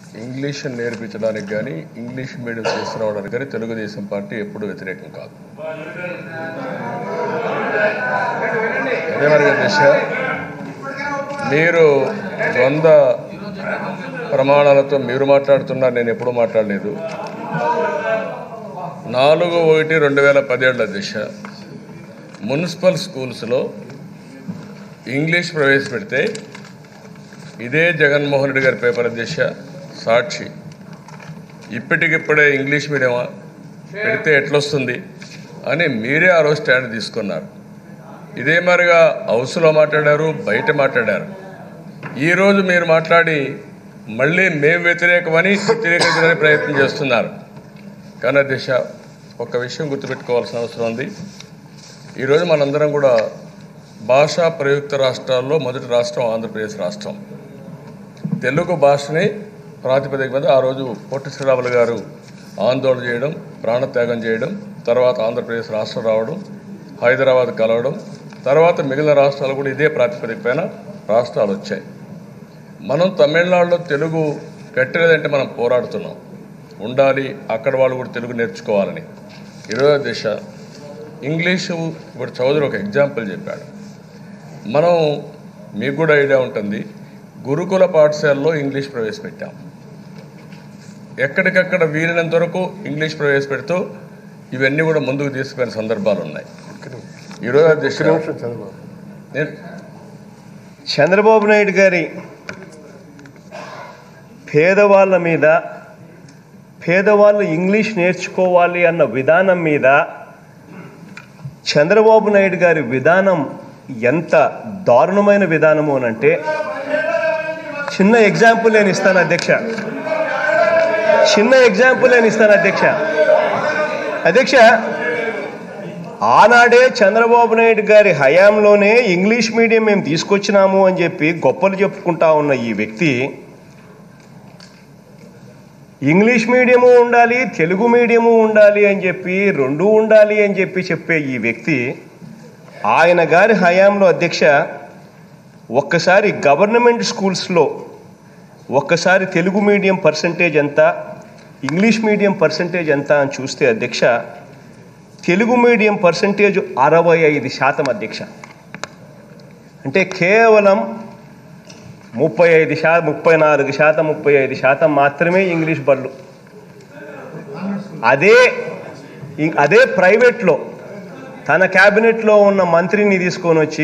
English నేర్పించడానికి కానీ English medium తీసుకురావడానికి కానీ తెలుగుదేశం పార్టీ ఎప్పుడు వ్యతిరేకం కాదు అదే మరి దిశ మీరు ద్వంద్వ ప్రమాణాలతో మీరు మాట్లాడుతున్నారు నేను ఎప్పుడు మాట్లాడలేదు నాలుగు ఒకటి రెండు వేల పదిహేడుల దిశ మున్సిపల్ స్కూల్స్లో ఇంగ్లీష్ ప్రవేశపెడితే ఇదే జగన్మోహన్ రెడ్డి గారి పేపర్ అధ్యక్ష సాక్షి ఇప్పటికిప్పుడే ఇంగ్లీష్ మీడియమా పెడితే ఎట్లొస్తుంది అని మీరే ఆ రోజు స్టాండ్ తీసుకున్నారు ఇదే మరిగా హౌస్లో మాట్లాడారు బయట మాట్లాడారు ఈరోజు మీరు మాట్లాడి మళ్ళీ మేము వ్యతిరేకమని వ్యతిరేకించడానికి ప్రయత్నం చేస్తున్నారు కానీ అధ్యక్ష ఒక విషయం గుర్తుపెట్టుకోవాల్సిన అవసరం ఉంది ఈరోజు మనందరం కూడా భాషా ప్రయుక్త రాష్ట్రాల్లో మొదటి రాష్ట్రం ఆంధ్రప్రదేశ్ రాష్ట్రం తెలుగు భాషని ప్రాతిపదిక మీద ఆ రోజు పొట్టి శ్రీరాములు గారు ఆందోళన చేయడం ప్రాణత్యాగం చేయడం తర్వాత ఆంధ్రప్రదేశ్ రాష్ట్రం రావడం హైదరాబాద్ కలవడం తర్వాత మిగిలిన రాష్ట్రాలు కూడా ఇదే ప్రాతిపదిక పైన రాష్ట్రాలు వచ్చాయి మనం తమిళనాడులో తెలుగు పెట్టలేదంటే మనం పోరాడుతున్నాం ఉండాలి అక్కడ వాళ్ళు కూడా తెలుగు నేర్చుకోవాలని ఇరవై దిశ ఇంగ్లీషు ఇప్పుడు చౌదరి ఒక ఎగ్జాంపుల్ చెప్పాడు మనం మీకు కూడా ఐడియా ఉంటుంది గురుకుల పాఠశాలలో ఇంగ్లీష్ ప్రవేశపెట్టాం ఎక్కడికక్కడ వీలైనంత వరకు ఇంగ్లీష్ ప్రవేశపెడుతూ ఇవన్నీ కూడా ముందుకు తీసుకుపోయిన సందర్భాలు ఉన్నాయి ఈరోజు అధ్యక్ష నేను చంద్రబాబు నాయుడు గారి పేదవాళ్ళ మీద పేదవాళ్ళు ఇంగ్లీష్ నేర్చుకోవాలి అన్న విధానం మీద చంద్రబాబు నాయుడు గారి విధానం ఎంత దారుణమైన విధానము అని అంటే చిన్న ఎగ్జాంపుల్ నేను ఇస్తాను అధ్యక్ష చిన్న ఎగ్జాంపుల్ నేను ఇస్తాను అధ్యక్ష అధ్యక్ష ఆనాడే చంద్రబాబు నాయుడు గారి హయాంలోనే ఇంగ్లీష్ మీడియం మేము తీసుకొచ్చినాము అని చెప్పి గొప్పలు చెప్పుకుంటా ఉన్న ఈ వ్యక్తి ఇంగ్లీష్ మీడియము ఉండాలి తెలుగు మీడియము ఉండాలి అని చెప్పి రెండు ఉండాలి అని చెప్పి చెప్పే ఈ వ్యక్తి ఆయన గారి హయాంలో అధ్యక్ష ఒక్కసారి గవర్నమెంట్ స్కూల్స్లో ఒక్కసారి తెలుగు మీడియం పర్సంటేజ్ ఎంత ఇంగ్లీష్ మీడియం పర్సంటేజ్ ఎంత అని చూస్తే అధ్యక్ష తెలుగు మీడియం పర్సంటేజ్ అరవై ఐదు శాతం అధ్యక్ష అంటే కేవలం ముప్పై ఐదు శా ముప్పై నాలుగు శాతం ముప్పై ఐదు శాతం మాత్రమే ఇంగ్లీష్ బళ్ళు అదే ఇం- అదే ప్రైవేట్లో తన క్యాబినెట్లో ఉన్న మంత్రిని తీసుకొని వచ్చి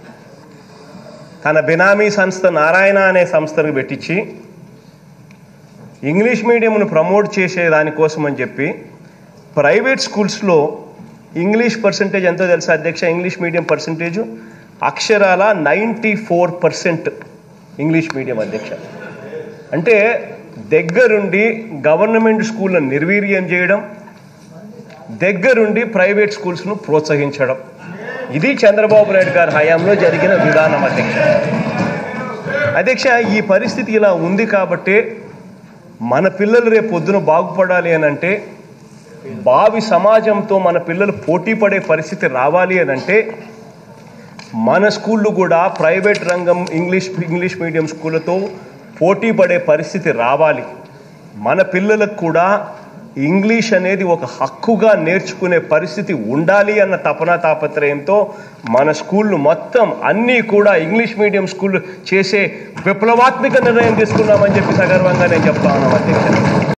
తన బినామీ సంస్థ నారాయణ అనే సంస్థను పెట్టించి ఇంగ్లీష్ మీడియంను ప్రమోట్ చేసే దానికోసం అని చెప్పి ప్రైవేట్ స్కూల్స్లో ఇంగ్లీష్ పర్సంటేజ్ ఎంతో తెలుసా అధ్యక్ష ఇంగ్లీష్ మీడియం పర్సంటేజ్ అక్షరాల ninety four percent English medium అధ్యక్ష అంటే దగ్గరుండి గవర్నమెంట్ స్కూళ్ళను నిర్వీర్యం చేయడం దగ్గరుండి ప్రైవేట్ స్కూల్స్ను ప్రోత్సహించడం ఇది చంద్రబాబు నాయుడు గారి హయాంలో జరిగిన విధానం అధ్యక్ష అధ్యక్ష ఈ పరిస్థితి ఇలా ఉంది కాబట్టే మన పిల్లలు రేపు పొద్దున బాగుపడాలి అని అంటే భావి సమాజంతో మన పిల్లలు పోటీ పడే పరిస్థితి రావాలి అని అంటే మన స్కూళ్ళు కూడా ప్రైవేట్ రంగం ఇంగ్లీష్ ఇంగ్లీష్ మీడియం స్కూళ్ళతో పోటీ పడే పరిస్థితి రావాలి మన పిల్లలకు కూడా ఇంగ్లీష్ అనేది ఒక హక్కుగా నేర్చుకునే పరిస్థితి ఉండాలి అన్న తపన తాపత్రయంతో మన స్కూళ్ళు మొత్తం అన్నీ కూడా ఇంగ్లీష్ మీడియం స్కూళ్ళు చేసే విప్లవాత్మక నిర్ణయం తీసుకున్నామని చెప్పి సగర్వంగా నేను చెప్తా ఉన్నాను అధ్యక్ష